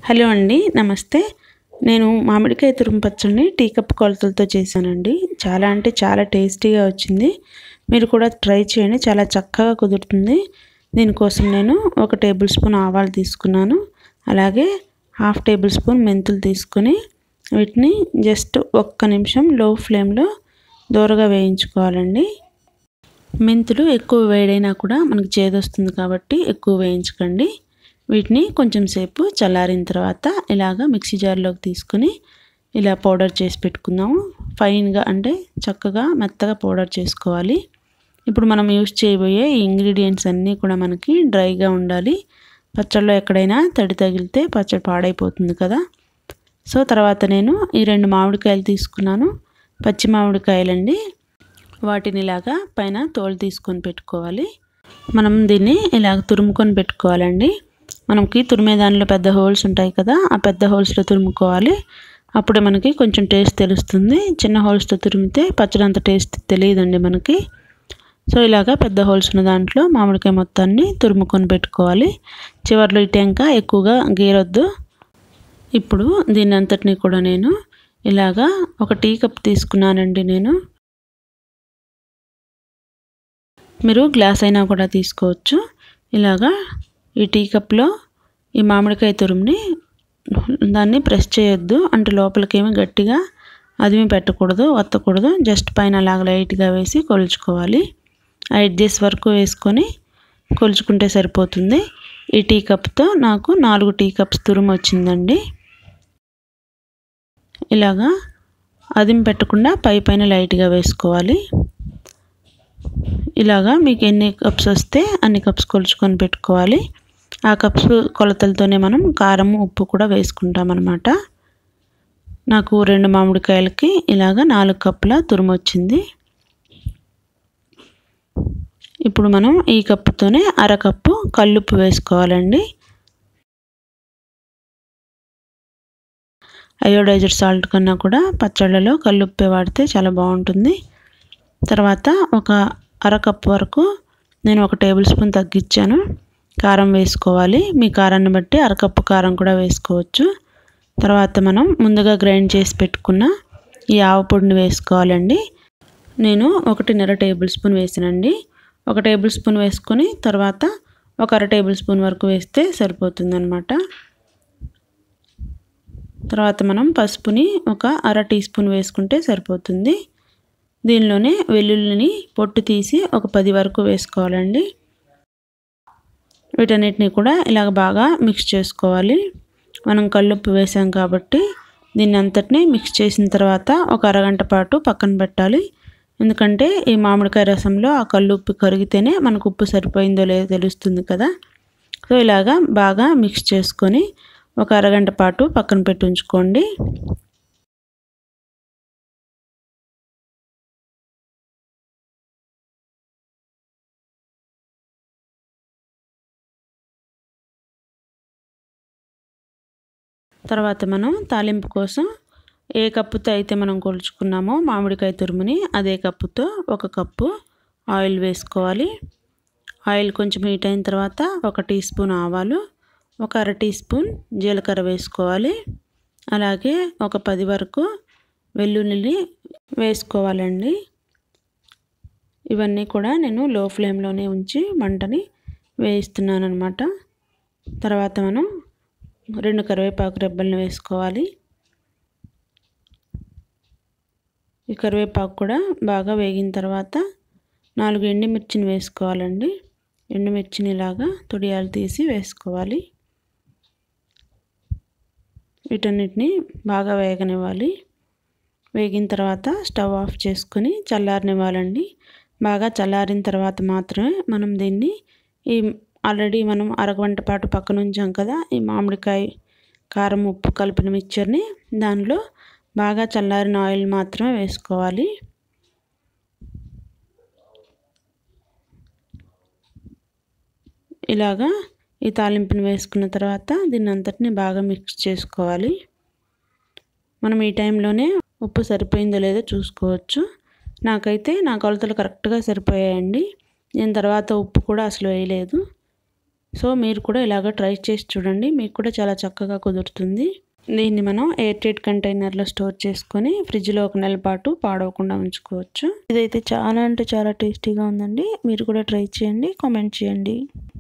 hello అండి నమస్తే నేను మామిడికాయ తురుము పచ్చడిని టీ కప్ కొలతలతో చేశానండి చాలా అంటే చాలా టేస్టీగా వచ్చింది మీరు కూడా ట్రై చేయండి చాలా చక్కగా కుదురుతుంది దీనికోసం నేను ఒక టేబుల్ స్పూన్ ఆవాలు తీసుకున్నాను అలాగే హాఫ్ టేబుల్ స్పూన్ మెంతులు తీసుకొని వీటిని జస్ట్ ఒక్క నిమిషం లో ఫ్లేమ్లో దూరగా వేయించుకోవాలండి మెంతులు ఎక్కువ వేడైనా కూడా మనకు చేదొస్తుంది కాబట్టి ఎక్కువ వేయించకండి వీటిని కొంచెం సేపు చల్లారిన తర్వాత ఇలాగ మిక్సీ జార్లోకి తీసుకుని ఇలా పౌడర్ చేసి పెట్టుకుందాము ఫైన్గా అంటే చక్కగా మెత్తగా పౌడర్ చేసుకోవాలి ఇప్పుడు మనం యూస్ చేయబోయే ఈ ఇంగ్రీడియంట్స్ అన్నీ కూడా మనకి డ్రైగా ఉండాలి పచ్చడిలో ఎక్కడైనా తడి తగిలితే పచ్చడి పాడైపోతుంది కదా సో తర్వాత నేను ఈ రెండు మామిడికాయలు తీసుకున్నాను పచ్చి మామిడికాయలండి వాటిని ఇలాగా పైన తోలు తీసుకొని పెట్టుకోవాలి మనం దీన్ని ఇలాగ తురుముకొని పెట్టుకోవాలండి మనకి తురిమే దానిలో పెద్ద హోల్స్ ఉంటాయి కదా ఆ పెద్ద హోల్స్లో తురుముకోవాలి అప్పుడే మనకి కొంచెం టేస్ట్ తెలుస్తుంది చిన్న హోల్స్తో తురిమితే పచ్చడి అంత టేస్ట్ తెలియదండి మనకి సో ఇలాగా పెద్ద హోల్స్ ఉన్న దాంట్లో మామిడికాయ మొత్తాన్ని తురుముకొని పెట్టుకోవాలి చివరిలో ఇటంక ఎక్కువగా గీరొద్దు ఇప్పుడు దీని అంతటిని కూడా నేను ఇలాగా ఒక టీ కప్ తీసుకున్నానండి నేను మీరు గ్లాస్ అయినా కూడా తీసుకోవచ్చు ఇలాగా ఈ టీ కప్లో ఈ మామిడికాయ తురుముని దాన్ని ప్రెస్ చేయొద్దు అంటే లోపలికేమి గట్టిగా అదిమి పెట్టకూడదు వత్తకూడదు జస్ట్ పైన అలాగ లైట్గా వేసి కొలుచుకోవాలి ఐదు డేస్ వరకు వేసుకొని కొలుచుకుంటే సరిపోతుంది ఈ టీ కప్తో నాకు నాలుగు టీ కప్స్ తురుము వచ్చిందండి ఇలాగా అదిమి పెట్టకుండా పై పైన లైట్గా వేసుకోవాలి ఇలాగా మీకు ఎన్ని కప్స్ వస్తే అన్ని కప్స్ కొలుచుకొని పెట్టుకోవాలి ఆ కప్స్ కొలతలతోనే మనం కారం ఉప్పు కూడా వేసుకుంటాం అనమాట నాకు రెండు మామిడికాయలకి ఇలాగ నాలుగు కప్పుల తురుము వచ్చింది ఇప్పుడు మనం ఈ కప్పుతోనే అరకప్పు కల్లుప్పు వేసుకోవాలండి అయోడైజర్ సాల్ట్ కన్నా కూడా పచ్చళ్ళలో కల్లుప్పే వాడితే చాలా బాగుంటుంది తర్వాత ఒక అరకప్పు వరకు నేను ఒక టేబుల్ స్పూన్ తగ్గించాను కారం వేసుకోవాలి మీ కారాన్ని బట్టి అరకప్పు కారం కూడా వేసుకోవచ్చు తర్వాత మనం ముందుగా గ్రైండ్ చేసి పెట్టుకున్న ఈ ఆవు పొడిని వేసుకోవాలండి నేను ఒకటిన్నర టేబుల్ స్పూన్ వేసానండి ఒక టేబుల్ స్పూన్ వేసుకొని తర్వాత ఒక అర టేబుల్ స్పూన్ వరకు వేస్తే సరిపోతుంది అనమాట తర్వాత మనం పసుపుని ఒక అర టీ స్పూన్ వేసుకుంటే సరిపోతుంది దీనిలోనే వెల్లుల్లిని పొట్టు తీసి ఒక పది వరకు వేసుకోవాలండి వీటన్నిటిని కూడా ఇలాగ బాగా మిక్స్ చేసుకోవాలి మనం కల్లుప్పు వేసాం కాబట్టి దీన్ని అంతటిని మిక్స్ చేసిన తర్వాత ఒక అరగంట పాటు పక్కన పెట్టాలి ఎందుకంటే ఈ మామిడికాయ రసంలో ఆ కల్లుప్పు కరిగితేనే మనకు ఉప్పు సరిపోయిందో లేదో తెలుస్తుంది కదా సో ఇలాగా బాగా మిక్స్ చేసుకొని ఒక అరగంట పాటు పక్కన పెట్టి ఉంచుకోండి తర్వాత మనం తాలింపు కోసం ఏ కప్పుతో అయితే మనం కొలుచుకున్నామో మామిడికాయ తురుముని అదే కప్పుతో ఒక కప్పు ఆయిల్ వేసుకోవాలి ఆయిల్ కొంచెం హీట్ అయిన తర్వాత ఒక టీ స్పూన్ ఆవాలు ఒక అర టీ స్పూన్ జీలకర్ర వేసుకోవాలి అలాగే ఒక పది వరకు వెల్లుల్లిని వేసుకోవాలండి ఇవన్నీ కూడా నేను లో ఫ్లేమ్లోనే ఉంచి మంటని వేయిస్తున్నాను అనమాట తర్వాత మనం రెండు కరివేపాకు రెబ్బల్ని వేసుకోవాలి ఈ కరివేపాకు కూడా బాగా వేగిన తర్వాత నాలుగు ఎండుమిర్చిని వేసుకోవాలండి ఎండుమిర్చిని ఇలాగా తొడియాలు తీసి వేసుకోవాలి వీటన్నిటిని బాగా వేగనివ్వాలి వేగిన తర్వాత స్టవ్ ఆఫ్ చేసుకొని చల్లారనివ్వాలండి బాగా చల్లారిన తర్వాత మాత్రమే మనం దీన్ని ఈ ఆల్రెడీ మనం అరగంట పాటు పక్కన ఉంచాం కదా ఈ మామిడికాయ కారం ఉప్పు కలిపిన మిక్చర్ని దానిలో బాగా చల్లారిన ఆయిల్ మాత్రమే వేసుకోవాలి ఇలాగా ఈ తాలింపుని వేసుకున్న తర్వాత దీన్ని అంతటిని బాగా మిక్స్ చేసుకోవాలి మనం ఈ టైంలోనే ఉప్పు సరిపోయిందో లేదో చూసుకోవచ్చు నాకైతే నా కొలతలు కరెక్ట్గా సరిపోయాయండి నేను తర్వాత ఉప్పు కూడా అసలు వేయలేదు సో మీరు కూడా ఇలాగ ట్రై చేసి చూడండి మీకు కూడా చాలా చక్కగా కుదురుతుంది దీన్ని మనం ఎయిర్ టైట్ కంటైనర్లో స్టోర్ చేసుకొని ఫ్రిడ్జ్లో ఒక నెల పాటు పాడవకుండా ఉంచుకోవచ్చు ఇదైతే చాలా అంటే చాలా టేస్టీగా ఉందండి మీరు కూడా ట్రై చేయండి కామెంట్ చేయండి